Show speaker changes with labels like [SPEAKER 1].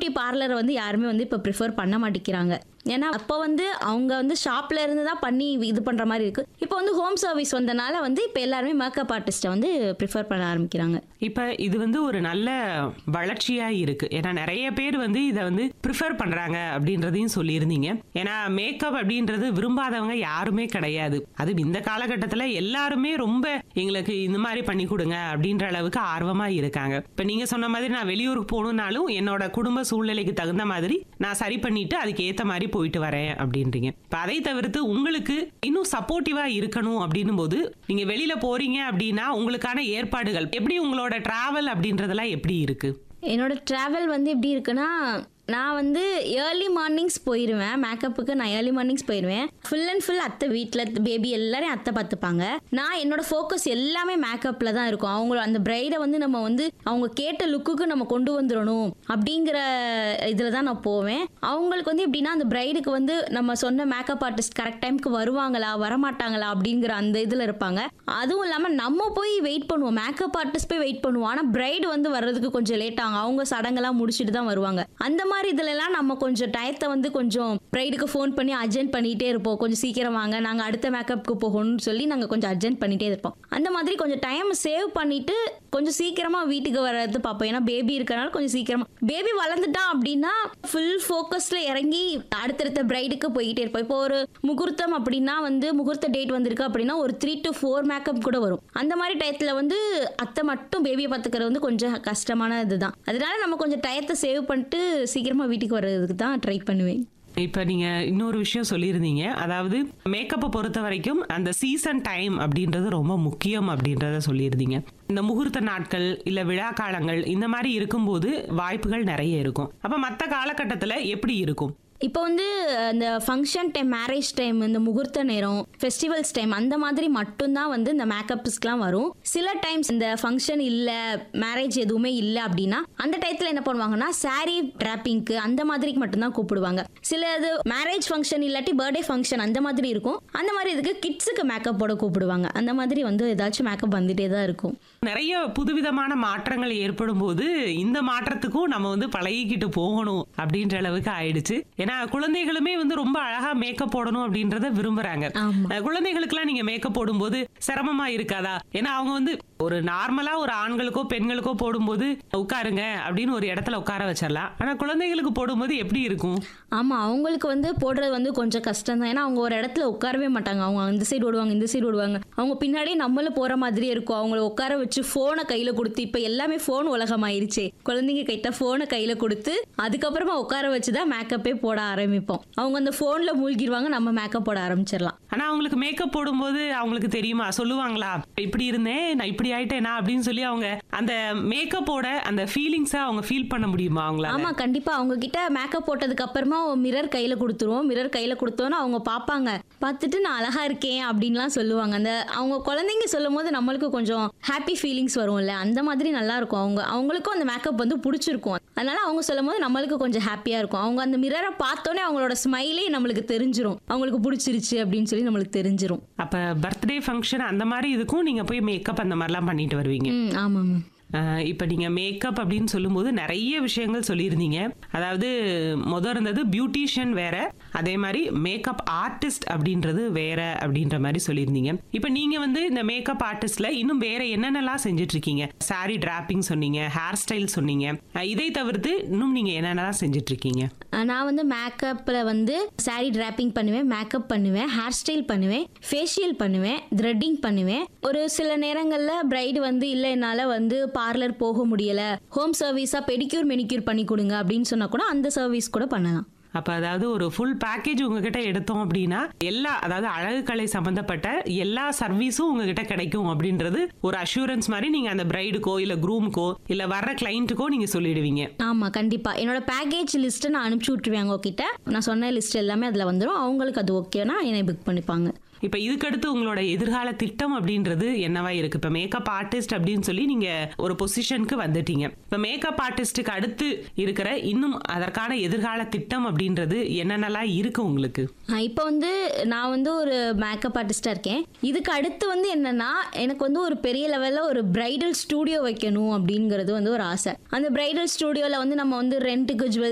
[SPEAKER 1] Beauty பார்லரை வந்து யாருமே வந்து இப்போ ப்ரிஃபர் பண்ண மாட்டேங்கிறாங்க ஏன்னா அப்போ வந்து அவங்க வந்து ஷாப்ல இருந்து தான் பண்ணி இது பண்ற மாதிரி இருக்கு இப்போ வந்து ஹோம் சர்வீஸ் வந்தனால வந்து இப்போ எல்லாருமே மேக்கப் ஆர்டிஸ்ட்டை வந்து ப்ரிஃபர் பண்ண ஆரம்பிக்கிறாங்க
[SPEAKER 2] இப்ப இது வந்து ஒரு நல்ல வளர்ச்சியா இருக்கு ஏன்னா நிறைய பேர் வந்து இதை வந்து ப்ரிஃபர் பண்றாங்க அப்படின்றதையும் சொல்லியிருந்தீங்க ஏன்னா மேக்கப் அப்படின்றது விரும்பாதவங்க யாருமே கிடையாது அது இந்த காலகட்டத்துல எல்லாருமே ரொம்ப எங்களுக்கு இந்த மாதிரி பண்ணி கொடுங்க அப்படின்ற அளவுக்கு ஆர்வமா இருக்காங்க இப்ப நீங்க சொன்ன மாதிரி நான் வெளியூருக்கு போகணும்னாலும் என்னோட குடும்ப சூழ்நிலைக்கு தகுந்த மாதிரி நான் சரி பண்ணிட்டு அதுக்கு ஏத்த மாதிரி போயிட்டு வரேன் அப்படின்றீங்க இப்ப அதை தவிர்த்து உங்களுக்கு இன்னும் சப்போர்ட்டிவா இருக்கணும் அப்படின்னும் போது நீங்க வெளியில போறீங்க அப்படின்னா உங்களுக்கான ஏற்பாடுகள் எப்படி உங்களோட டிராவல் அப்படின்றதெல்லாம் எப்படி இருக்கு
[SPEAKER 1] என்னோட ட்ராவல் வந்து எப்படி இருக்குன்னா நான் வந்து ஏர்லி மார்னிங்ஸ் போயிடுவேன் மேக்கப்புக்கு நான் ஏர்லி மார்னிங்ஸ் போயிடுவேன் ஃபுல் அண்ட் ஃபுல் அத்தை வீட்டில் பேபி எல்லாரையும் அத்தை பார்த்துப்பாங்க நான் என்னோட ஃபோக்கஸ் எல்லாமே மேக்கப்பில் தான் இருக்கும் அவங்க அந்த பிரைடை வந்து நம்ம வந்து அவங்க கேட்ட லுக்குக்கு நம்ம கொண்டு வந்துடணும் அப்படிங்கிற இதில் தான் நான் போவேன் அவங்களுக்கு வந்து எப்படின்னா அந்த பிரைடுக்கு வந்து நம்ம சொன்ன மேக்கப் ஆர்டிஸ்ட் கரெக்ட் டைம்க்கு வருவாங்களா வரமாட்டாங்களா அப்படிங்கிற அந்த இதில் இருப்பாங்க அதுவும் இல்லாமல் நம்ம போய் வெயிட் பண்ணுவோம் மேக்கப் ஆர்டிஸ்ட் போய் வெயிட் பண்ணுவோம் ஆனால் பிரைடு வந்து வர்றதுக்கு கொஞ்சம் லேட் ஆகும் அவங்க சடங்கெல்லாம் முடிச்சுட்டு தான் வருவாங்க அந்த மாதிரி இதுலலாம் நம்ம கொஞ்சம் டயத்தை வந்து கொஞ்சம் பிரைடுக்கு ஃபோன் பண்ணி அர்ஜென்ட் பண்ணிட்டே இருப்போம் கொஞ்சம் சீக்கிரம் வாங்க நாங்கள் அடுத்த மேக்கப்புக்கு போகணும்னு சொல்லி நாங்கள் கொஞ்சம் அர்ஜென்ட் பண்ணிட்டே இருப்போம் அந்த மாதிரி கொஞ்சம் டைம் சேவ் பண்ணிட்டு கொஞ்சம் சீக்கிரமா வீட்டுக்கு வர்றது பார்ப்போம் ஏன்னா பேபி இருக்கனால கொஞ்சம் சீக்கிரமா பேபி வளர்ந்துட்டான் அப்படின்னா ஃபுல் ஃபோக்கஸ்ல இறங்கி அடுத்தடுத்த பிரைடுக்கு போய்கிட்டே இருப்போம் இப்போ ஒரு முகூர்த்தம் அப்படின்னா வந்து முகூர்த்த டேட் வந்திருக்கு அப்படின்னா ஒரு த்ரீ டு ஃபோர் மேக்கப் கூட வரும் அந்த மாதிரி டயத்துல வந்து அத்தை மட்டும் பேபியை பார்த்துக்கிறது வந்து கொஞ்சம் கஷ்டமான இதுதான் அதனால நம்ம கொஞ்சம் டயத்தை சேவ் பண்ணிட்டு சீக்கிரமா வீட்டுக்கு வர்றதுக்கு தான் ட்ரை பண்ணுவேன்
[SPEAKER 2] இப்ப நீங்க இன்னொரு விஷயம் சொல்லியிருந்தீங்க அதாவது மேக்கப்பை பொறுத்த வரைக்கும் அந்த சீசன் டைம் அப்படின்றது ரொம்ப முக்கியம் அப்படின்றத சொல்லியிருந்தீங்க இந்த முகூர்த்த நாட்கள் இல்ல விழா காலங்கள் இந்த மாதிரி இருக்கும்போது வாய்ப்புகள் நிறைய இருக்கும் அப்ப மத்த காலகட்டத்துல எப்படி இருக்கும்
[SPEAKER 1] இப்போ வந்து இந்த ஃபங்க்ஷன் டைம் மேரேஜ் டைம் இந்த முகூர்த்த நேரம் ஃபெஸ்டிவல்ஸ் டைம் அந்த மாதிரி மட்டும்தான் வந்து இந்த மேக்கப்ஸ்க்குலாம் வரும் சில டைம்ஸ் இந்த ஃபங்க்ஷன் இல்லை மேரேஜ் எதுவுமே இல்லை அப்படின்னா அந்த டயத்தில் என்ன பண்ணுவாங்கன்னா saree டிராப்பிங்க்கு அந்த மாதிரிக்கு மட்டும்தான் கூப்பிடுவாங்க சில இது மேரேஜ் ஃபங்க்ஷன் இல்லாட்டி பர்த்டே ஃபங்க்ஷன் அந்த மாதிரி இருக்கும் அந்த மாதிரி இதுக்கு கிட்ஸுக்கு மேக்கப் போட கூப்பிடுவாங்க அந்த மாதிரி வந்து ஏதாச்சும் மேக்கப் வந்துட்டே தான் இருக்கும்
[SPEAKER 2] நிறைய புதுவிதமான மாற்றங்கள் ஏற்படும் போது இந்த மாற்றத்துக்கும் நம்ம வந்து பழகிக்கிட்டு போகணும் அப்படின்ற அளவுக்கு ஆயிடுச்சு ஏன்னா குழந்தைகளுமே வந்து ரொம்ப அழகா மேக்கப் போடணும் அப்படின்றத விரும்புறாங்க
[SPEAKER 1] ஆமா.
[SPEAKER 2] அஹ் குழந்தைகளுக்கெல்லாம் நீங்க மேக்கப் போடும்போது சிரமமா இருக்காதா ஏன்னா அவங்க வந்து ஒரு நார்மலா ஒரு ஆண்களுக்கோ பெண்களுக்கோ போடும்போது உட்காருங்க அப்படின்னு ஒரு இடத்துல உட்கார வச்சிடலாம் ஆனா குழந்தைகளுக்கு போடும்போது எப்படி இருக்கும்
[SPEAKER 1] ஆமா அவங்களுக்கு வந்து போடுறது வந்து கொஞ்சம் கஷ்டம் தான் ஏன்னா அவங்க ஒரு இடத்துல உட்காரவே மாட்டாங்க அவங்க அந்த சைடு ஓடுவாங்க இந்த சைடு ஓடுவாங்க அவங்க பின்னாடியே நம்மளும் போற மாதிரியே இருக்கும் அவங்கள உட்கார வச்சு போனை கையில கொடுத்து இப்ப எல்லாமே போன் உலகம் ஆயிருச்சே குழந்தைங்க கிட்ட போனை கையில கொடுத்து அதுக்கப்புறமா உட்கார வச்சு தான் மேக்கப்பே போட ஆரம்பிப்போம் அவங்க அந்த போன்ல மூழ்கிடுவாங்க நம்ம மேக்கப் போட ஆரம்பிச்சிடலாம்
[SPEAKER 2] ஆனா அவங்களுக்கு மேக்கப் போடும்போது அவங்களுக்கு தெரியுமா சொல்லுவாங்களா இப்படி இருந்தேன் நான் இப்படி ஆயிட்டேனா அப்படின்னு சொல்லி அவங்க அந்த மேக்கப்போட அந்த ஃபீலிங்ஸை அவங்க ஃபீல் பண்ண முடியுமா அவங்களால
[SPEAKER 1] ஆமா கண்டிப்பா அவங்க கிட்ட மேக்கப் போட்டதுக்கு அப்புறமா மிரர் கையில கொடுத்துருவோம் மிரர் கையில கொடுத்தோன்னா அவங்க பார்ப்பாங்க பார்த்துட்டு நான் அழகா இருக்கேன் அப்படின்லாம் சொல்லுவாங்க அந்த அவங்க குழந்தைங்க சொல்லும் போது நம்மளுக்கு கொஞ்சம் ஹாப்பி ஃபீலிங்ஸ் வரும்ல அந்த மாதிரி நல்லா இருக்கும் அவங்க அவங்களுக்கும் அந்த மேக்கப் வந்து பிடிச்சிருக்கும் அதனால அவங்க சொல்லும் போது நம்மளுக்கு கொஞ்சம் ஹாப்பியா இருக்கும் அவங்க அந்த மிரரை பார்த்தோன்னே அவங்களோட ஸ்மைலே நம்மளுக்கு தெரிஞ்சிரும் அவங்களுக்கு பிடிச்சிருச்சு அப்படின்னு சொல்லி நம்மளுக்கு தெரிஞ்சிரும்
[SPEAKER 2] அப்ப பர்த்டே ஃபங்க்ஷன் அந்த மாதிரி இதுக்கும் நீங்க போய் மேக்கப் அந்த மாதிரிலாம் பண்ணிட்டு வருவீங்க
[SPEAKER 1] ம் ஆமாம்
[SPEAKER 2] அஹ் இப்ப நீங்க மேக்கப் அப்படின்னு சொல்லும்போது நிறைய விஷயங்கள் சொல்லியிருந்தீங்க அதாவது முத இருந்தது பியூட்டிஷியன் வேற அதே மாதிரி மேக்கப் ஆர்டிஸ்ட் அப்படின்றது வேற அப்படின்ற மாதிரி சொல்லியிருந்தீங்க இப்ப நீங்க வந்து இந்த மேக்கப் ஆர்டிஸ்ட்ல இன்னும் வேற என்னென்னலாம் செஞ்சுட்டு இருக்கீங்க சாரி டிராப்பிங் சொன்னீங்க ஹேர் ஸ்டைல் சொன்னீங்க அஹ் இதை தவிர்த்து இன்னும் நீங்க என்னென்னலாம் செஞ்சுட்டு இருக்கீங்க
[SPEAKER 1] நான் வந்து மேக்கப்பில் வந்து saree டிராப்பிங் பண்ணுவேன் மேக்கப் பண்ணுவேன் ஹேர் ஸ்டைல் பண்ணுவேன் ஃபேஷியல் பண்ணுவேன் த்ரெட்டிங் பண்ணுவேன் ஒரு சில நேரங்களில் பிரைடு வந்து இல்லை என்னால் வந்து பார்லர் போக முடியலை ஹோம் சர்வீஸாக பெடிக்யூர் மெனிக்யூர் பண்ணி கொடுங்க அப்படின்னு சொன்னால் கூட அந்த சர்வீஸ் கூட பண்ணலாம்
[SPEAKER 2] அப்ப அதாவது ஒரு ஃபுல் பேக்கேஜ் உங்ககிட்ட எடுத்தோம் அப்படின்னா எல்லா அதாவது அழகு கலை சம்பந்தப்பட்ட எல்லா சர்வீஸும் உங்ககிட்ட கிடைக்கும் அப்படின்றது ஒரு அஷூரன்ஸ் மாதிரி நீங்க அந்த பிரைடுக்கோ இல்ல குரூமுக்கோ இல்ல வர்ற கிளைண்ட்டுக்கோ நீங்க சொல்லிடுவீங்க
[SPEAKER 1] ஆமாம் கண்டிப்பாக என்னோட பேக்கேஜ் லிஸ்ட்டை நான் அனுப்பிச்சி விட்ருவேன் அவங்க கிட்ட நான் சொன்ன லிஸ்ட் எல்லாமே அதில் வந்துடும் அவங்களுக்கு அது ஓகேனா என்னை புக் பண்ணிப்பாங்க
[SPEAKER 2] இப்ப இதுக்கடுத்து உங்களோட எதிர்கால திட்டம் அப்படின்றது என்னவா இருக்கு இப்ப மேக்கப் ஆர்டிஸ்ட் அப்படின்னு சொல்லி நீங்க ஒரு பொசிஷனுக்கு வந்துட்டீங்க இப்ப மேக்கப் ஆர்டிஸ்டுக்கு அடுத்து இருக்கிற இன்னும் அதற்கான எதிர்கால திட்டம் அப்படின்றது என்னென்னலாம் இருக்கு உங்களுக்கு
[SPEAKER 1] இப்போ வந்து நான் வந்து ஒரு மேக்கப் ஆர்டிஸ்டாக இருக்கேன் இதுக்கு அடுத்து வந்து என்னன்னா எனக்கு வந்து ஒரு பெரிய லெவலில் ஒரு பிரைடல் ஸ்டூடியோ வைக்கணும் அப்படிங்கிறது வந்து ஒரு ஆசை அந்த பிரைடல் ஸ்டூடியோவில் வந்து நம்ம வந்து ரெண்ட்டுக்கு ஜுவல்